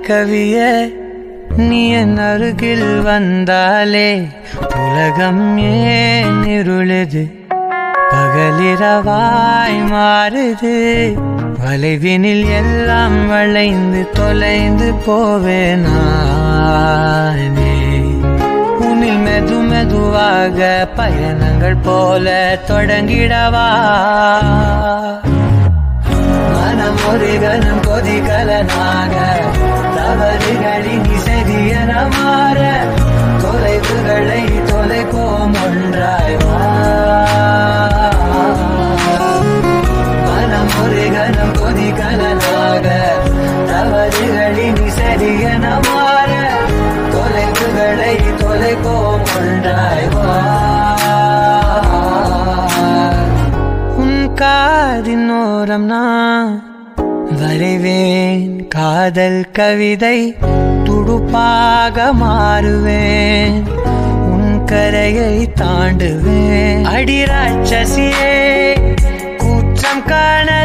கவிய நீ என் அருகில் வந்தாலே உலகம் ஏன் இருளுது பகலிரவாய் மாறுது வளைவினில் எல்லாம் வளைந்து தொலைந்து போவேனானே உன்னில் மெது மெதுவாக பயணங்கள் போல தொடங்கிடவா மனம் ஒரு கணம் கொதிகலனாக தவறுகளின் இசையன மாற தொலைவுகளை தொலைப்போம் ஒன்றாய் வா மனம் ஒரு கணம் கொதிகலனாக தவறுகளின் இசையன மாற தொலைவுகளை தொலைப்போம் ஒன்றாய் வா உன் காதின் ஓரம் நான் வரைவேன் காதல் கவிதை துடுப்பாக மாறுவேன் உன் கரையை தாண்டுவேன் அடி ராட்சசியே குற்றம் காண